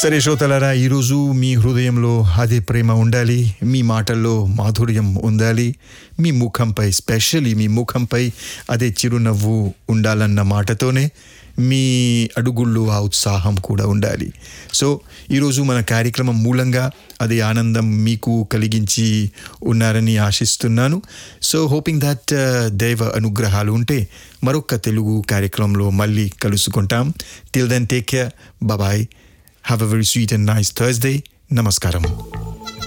సరే శ్రోతలారా ఈరోజు మీ హృదయంలో అదే ప్రేమ ఉండాలి మీ మాటల్లో మాధుర్యం ఉండాలి మీ ముఖంపై స్పెషల్లీ మీ ముఖంపై అదే చిరునవ్వు ఉండాలన్న మాటతోనే మీ అడుగుల్లో ఆ ఉత్సాహం కూడా ఉండాలి సో ఈరోజు మన కార్యక్రమం మూలంగా అదే ఆనందం మీకు కలిగించి ఉన్నారని ఆశిస్తున్నాను సో హోపింగ్ దట్ దైవ అనుగ్రహాలు ఉంటే మరొక తెలుగు కార్యక్రమంలో మళ్ళీ కలుసుకుంటాం till then take care bye have a very sweet and nice Thursday నమస్కారం